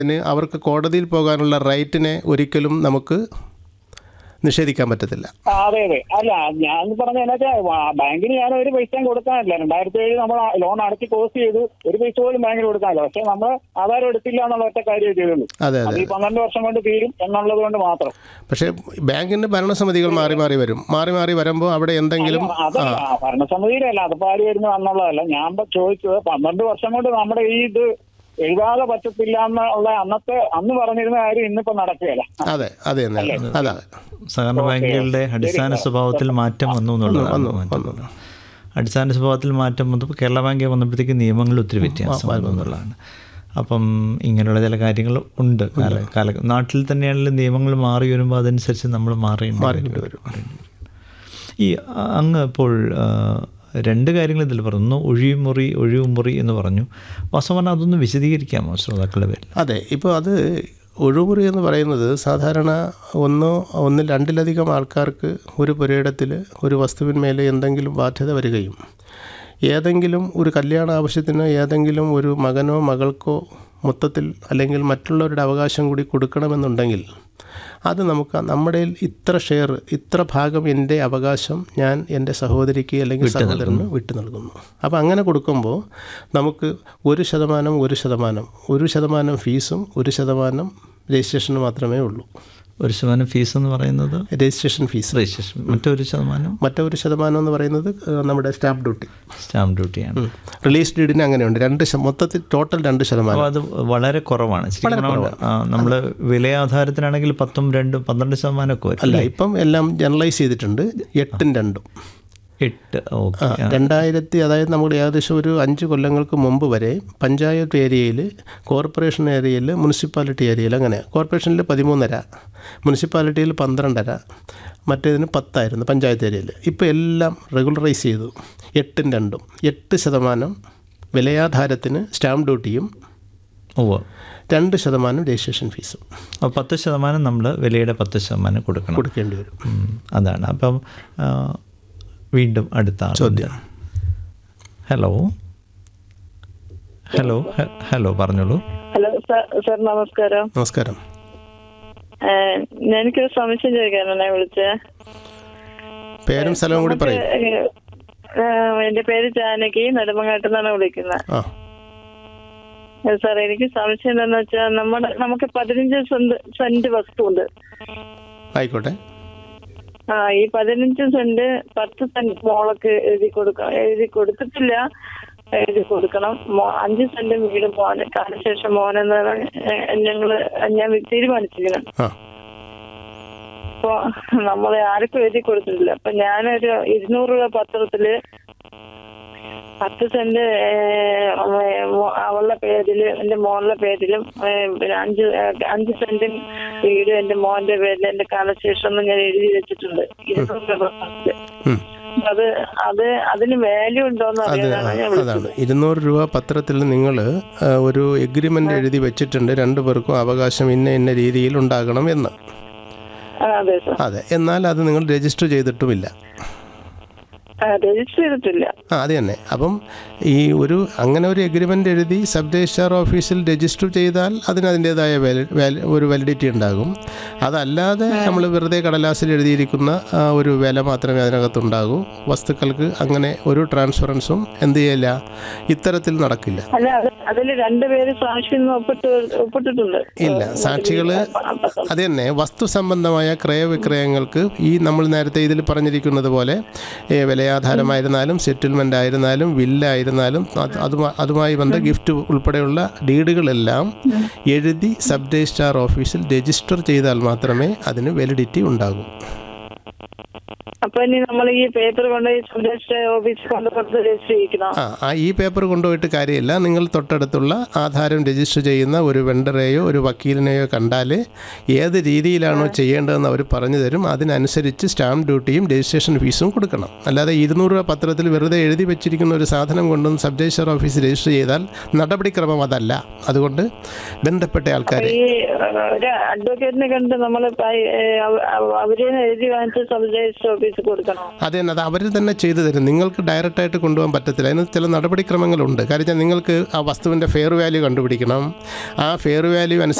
അതിന് അവർക്ക് കോടതിയിൽ പോകാനുള്ള റൈറ്റിനെ ഒരിക്കലും നമുക്ക് നിഷേധിക്കാൻ പറ്റത്തില്ല ആ, അതെ അതെ അല്ല ഞാൻ പറഞ്ഞ എന്നാ ബാങ്കിന് ഞാൻ ഒരു പൈസയും കൊടുക്കാനില്ല രണ്ടായിരത്തി ഏഴ് നമ്മൾ ലോൺ അടച്ച് ക്ലോസ് ചെയ്തു ഒരു പൈസ പോലും ബാങ്കിന് കൊടുക്കാനില്ല പക്ഷെ നമ്മൾ ആധാരം എടുത്തില്ല എന്നുള്ള ഒറ്റ കാര്യം ചെയ്തുള്ളൂ അതെ അത് അതെ ഈ പന്ത്രണ്ട് വർഷം കൊണ്ട് തീരും എന്നുള്ളത് കൊണ്ട് മാത്രം പക്ഷേ ബാങ്കിൻ്റെ ഭരണസമിതികൾ മാറി മാറി വരും മാറി മാറി വരുമ്പോൾ അവിടെ എന്തെങ്കിലും ആ അതല്ല ഭരണസമിതിയുടെ അല്ല അതിപ്പോ ആര് വരുന്നു എന്നുള്ളതല്ല ഞാൻ ഇപ്പൊ ചോദിച്ചത് പന്ത്രണ്ട് വർഷം കൊണ്ട് നമ്മുടെ ഈ ഇത് എഴുതാതെ പറ്റത്തില്ല എന്നുള്ള അന്നത്തെ അന്ന് പറഞ്ഞിരുന്ന കാര്യം ഇന്നിപ്പോ നടക്കുകയല്ല അതെ അതെ തന്നെ അതെ സഹകരണ ബാങ്കുകളുടെ അടിസ്ഥാന സ്വഭാവത്തിൽ മാറ്റം വന്നു എന്നുള്ളതാണ് മാറ്റം. അടിസ്ഥാന സ്വഭാവത്തിൽ മാറ്റം വന്നപ്പോൾ കേരള ബാങ്ക് വന്നപ്പോഴത്തേക്ക് നിയമങ്ങളിൽ ഒത്തിരി വ്യത്യാസം വന്നു എന്നുള്ളതാണ് അപ്പം ഇങ്ങനെയുള്ള ചില കാര്യങ്ങൾ ഉണ്ട് കാല കാല നാട്ടിൽ തന്നെയാണെങ്കിലും നിയമങ്ങൾ മാറി വരുമ്പോൾ അതനുസരിച്ച് നമ്മൾ മാറേണ്ടി മാറേണ്ടി വരും ഈ അ- അങ്ങ് ഇപ്പോൾ ആ, രണ്ട് കാര്യങ്ങൾ ഇതിൽ പറഞ്ഞു ഒന്ന് ഒഴിമുറി ഒഴിവുമുറി എന്ന് പറഞ്ഞു വാസ്തവം പറഞ്ഞാൽ അതൊന്ന് വിശദീകരിക്കാമോ ശ്രോതാക്കളുടെ പേരിൽ അതെ ഇപ്പോൾ അത് ഒഴിമുറി എന്ന് പറയുന്നത് സാധാരണ ഒന്നോ ഒന്നിൽ രണ്ടിലധികം ആൾക്കാർക്ക് ഒരു പുരയിടത്തിൽ ഒരു വസ്തുവിന്മേൽ എന്തെങ്കിലും ബാധ്യത വരികയും ഏതെങ്കിലും ഒരു കല്യാണ ആവശ്യത്തിന് ഏതെങ്കിലും ഒരു മകനോ മകൾക്കോ മൊത്തത്തിൽ അല്ലെങ്കിൽ മറ്റുള്ളവരുടെ അവകാശം കൂടി കൊടുക്കണമെന്നുണ്ടെങ്കിൽ അത് നമുക്ക് നമ്മുടെ ഇത്ര ഷെയർ ഇത്ര ഭാഗം എൻ്റെ അവകാശം ഞാൻ എൻ്റെ സഹോദരിക്ക് അല്ലെങ്കിൽ സഹോദരന് വിട്ടു നൽകുന്നു അപ്പോൾ അങ്ങനെ കൊടുക്കുമ്പോൾ നമുക്ക് ഒരു ശതമാനം ഒരു ശതമാനം ഒരു ശതമാനം ഫീസും ഒരു ശതമാനം രജിസ്ട്രേഷന് മാത്രമേ ഉള്ളൂ ഒരു ശതമാനം ഫീസ് എന്ന് പറയുന്നത് രജിസ്ട്രേഷൻ ഫീസ് രജിസ്ട്രേഷൻ മറ്റൊരു ശതമാനം മറ്റൊരു ശതമാനം എന്ന് പറയുന്നത് ഏഹ്, നമ്മുടെ സ്റ്റാമ്പ് ഡ്യൂട്ടി സ്റ്റാമ്പ് ഡ്യൂട്ടിയാണ് റിലീസ് ഡീഡിന് അങ്ങനെയുണ്ട് രണ്ട് ശ- മൊത്തത്തിൽ ടോട്ടൽ രണ്ട് ശതമാനം അപ്പോൾ അത് വളരെ കുറവാണ് ശരിക്കും നമ്മൾ വിലയാധാരത്തിനാണെങ്കിൽ പത്തും രണ്ടും പന്ത്രണ്ട് ശതമാനമൊക്കെ വരും അല്ല ഇപ്പം എല്ലാം ജനറലൈസ് ചെയ്തിട്ടുണ്ട് എട്ടും രണ്ടും എട്ട് ഓക്കെ രണ്ടായിരത്തി അതായത് നമ്മുടെ ഏകദേശം ഒരു അഞ്ച് കൊല്ലങ്ങൾക്ക് മുമ്പ് വരെ പഞ്ചായത്ത് ഏരിയയിൽ കോർപ്പറേഷൻ ഏരിയയിൽ മുനിസിപ്പാലിറ്റി ഏരിയയിൽ അങ്ങനെ കോർപ്പറേഷനിൽ പതിമൂന്നര മുനിസിപ്പാലിറ്റിയിൽ പന്ത്രണ്ടര മറ്റേതിന് പത്തായിരുന്നു പഞ്ചായത്ത് ഏരിയയിൽ ഇപ്പോൾ എല്ലാം റെഗുലറൈസ് ചെയ്തു എട്ടും രണ്ടും എട്ട് ശതമാനം വിലയാധാരത്തിന് സ്റ്റാമ്പ് ഡ്യൂട്ടിയും ഓ രണ്ട് ശതമാനം രജിസ്ട്രേഷൻ ഫീസും അപ്പോൾ പത്ത് ശതമാനം നമ്മൾ വിലയുടെ പത്ത് ശതമാനം കൊടുക്കണം കൊടുക്കേണ്ടി വരും ഉം, അതാണ് അപ്പം ആ, വീണ്ടും അടുത്ത ആൾ ചോദ്യം ഹലോ ഹലോ ഹ- ഹലോ പറഞ്ഞോളൂ ഹലോ സാർ സാർ നമസ്കാരം നമസ്കാരം ഏഹ് എനിക്കൊരു സംശയം ചോദിക്കാനാണ് വിളിച്ചത് പേരും സ്ഥലവും കൂടി പറയും ഏഹ് എന്റെ പേര് ജാനകി നെടുമങ്ങാട്ട് നിന്നാണ് വിളിക്കുന്നത് ആ ഏഹ് സാർ എനിക്ക് സംശയം എന്താന്ന് വെച്ചാൽ നമ്മുടെ നമുക്ക് പതിനഞ്ച് സെന്റ് സെന്റ് വസ്തുണ്ട് ആയിക്കോട്ടെ ആ ഈ പതിനഞ്ച് സെന്റ് പത്ത് സെന്റ് മോളക്ക് എഴുതി കൊടുക്കണം എഴുതി കൊടുത്തിട്ടില്ല എഴുതി കൊടുക്കണം മോ- അഞ്ച് സെന്റ് വീട് മോന് കാലശേഷം മോനെന്നാണ് ഏഹ് ഞങ്ങള് ഞാൻ തീരുമാനിച്ചിരിക്കുന്നത് ആ അപ്പൊ നമ്മളെ ആർക്കും എഴുതി കൊടുത്തിട്ടില്ല അപ്പൊ ഞാനൊരു ഇരുന്നൂറ് രൂപ പത്രത്തില് പത്ത് സെന്റ് ഏഹ്, മോ- അവളുടെ പേരില് എന്റെ മോളുടെ പേരിലും ഏഹ്, പിന്നെ അഞ്ച് ഏഹ്, അഞ്ച് സെന്റ് വീട് എന്റെ മോന്റെ പേരിൽ എന്റെ കാലശേഷം എന്ന് ഞാൻ എഴുതി വെച്ചിട്ടുണ്ട് ഇരുന്നൂറ് രൂപ പത്രത്തില് ഉം. അത് അത് അതിന് വാല്യൂ ഉണ്ടോന്ന് അത് അറിയാനാണ് ഞാൻ വിളിച്ചത് അതാണ് ഇരുന്നൂറ് രൂപ പത്രത്തിൽ നിങ്ങൾ ഒരു എഗ്രിമെൻ്റ് എഴുതി വെച്ചിട്ടുണ്ട് രണ്ടു പേർക്കും അവകാശം ഇന്ന ഇന്ന രീതിയിൽ ഉണ്ടാകണം എന്ന് ആ, അതെ സാർ അതെ എന്നാൽ അത് നിങ്ങൾ രജിസ്റ്റർ ചെയ്തിട്ടുമില്ല രജിസ്റ്റർ ചെയ്തിട്ടില്ല ആ അത് തന്നെ അപ്പം ഈ ഒരു അങ്ങനെ ഒരു എഗ്രിമെൻ്റ് എഴുതി സബ് രജിസ്ട്രാർ ഓഫീസിൽ രജിസ്റ്റർ ചെയ്താൽ അതിന് അതിൻ്റേതായ വാലി- വാലി- ഒരു വാലിഡിറ്റി ഉണ്ടാകും അതല്ലാതെ നമ്മൾ വെറുതെ കടലാസിൽ എഴുതിയിരിക്കുന്ന ആ ഒരു വില മാത്രമേ അതിനകത്തുണ്ടാകൂ വസ്തുക്കൾക്ക് അങ്ങനെ ഒരു ട്രാൻസ്ഫറൻസും എന്ത് ചെയ്യില്ല ഇത്തരത്തിൽ നടക്കില്ല അല്ല അത് അതില് രണ്ടുപേര് സാക്ഷി നിന്ന് ഒപ്പിട്ട് ഒപ്പിട്ടിട്ടുണ്ട് ഇല്ല സാക്ഷികൾ അത് തന്നെ വസ്തു സംബന്ധമായ ക്രയവിക്രയങ്ങൾക്ക് ഈ നമ്മൾ നേരത്തെ ഇതിൽ പറഞ്ഞിരിക്കുന്നത് പോലെ ഏ, വിലയാധാരമായിരുന്നാലും സെറ്റിൽമെൻ്റ് ആയിരുന്നാലും വില്ലായിരുന്നാലും അത് അതുമാ- അതുമായി ബന്ധ ഗിഫ്റ്റ് ഉൾപ്പെടെയുള്ള ഡീഡുകളെല്ലാം എഴുതി സബ് രജിസ്ട്രാർ ഓഫീസിൽ രജിസ്റ്റർ ചെയ്താൽ മാത്രമേ അതിന് വാലിഡിറ്റി ഉണ്ടാകൂ അപ്പൊ ഇനി നമ്മൾ ഈ പേപ്പർ കൊണ്ടുപോയി സന്ദേശ ഓഫീസിൽ കൊണ്ട് കൊടുത്ത് രജിസ്റ്റർ ചെയ്യിക്കണം ആ ആ ഈ പേപ്പർ കൊണ്ടുപോയിട്ട് കാര്യമില്ല നിങ്ങൾ തൊട്ടടുത്തുള്ള ആധാരം രജിസ്റ്റർ ചെയ്യുന്ന ഒരു വെണ്ടറെയോ ഒരു വക്കീലിനെയോ കണ്ടാൽ ഏത് രീതിയിലാണോ ചെയ്യേണ്ടതെന്ന് അവർ പറഞ്ഞു തരും അതിനനുസരിച്ച് സ്റ്റാമ്പ് ഡ്യൂട്ടിയും രജിസ്ട്രേഷൻ ഫീസും കൊടുക്കണം അല്ലാതെ ഇരുന്നൂറ് രൂപ പത്രത്തിൽ വെറുതെ എഴുതി വെച്ചിരിക്കുന്ന ഒരു സാധനം കൊണ്ടുവന്ന് സബ് രജിസ്റ്റർ ഓഫീസിൽ രജിസ്റ്റർ ചെയ്താൽ നടപടിക്രമം അതല്ല അതുകൊണ്ട് ബന്ധപ്പെട്ട ആൾക്കാരെ ഈ ഏഹ്, ഒരു അഡ്വക്കേറ്റിനെ കണ്ട് നമ്മൾ അവരെ എഴുതി വാങ്ങിച്ച സബ് രജിസ്റ്റർ ഓഫീസിൽ എഴുതി കൊടുക്കണോ അത് തന്നെ അത് അവർ തന്നെ ചെയ്തു തരും നിങ്ങൾക്ക് ഡയറക്റ്റായിട്ട് കൊണ്ടുപോകാൻ പറ്റത്തില്ല അതിന് ചില നടപടിക്രമങ്ങളുണ്ട് കാര്യം വെച്ചാൽ നിങ്ങൾക്ക് ആ വസ്തുവിൻ്റെ ഫെയർ വാല്യൂ കണ്ടുപിടിക്കണം ആ ഫെയർ വാല്യൂ അനുസരിച്ച്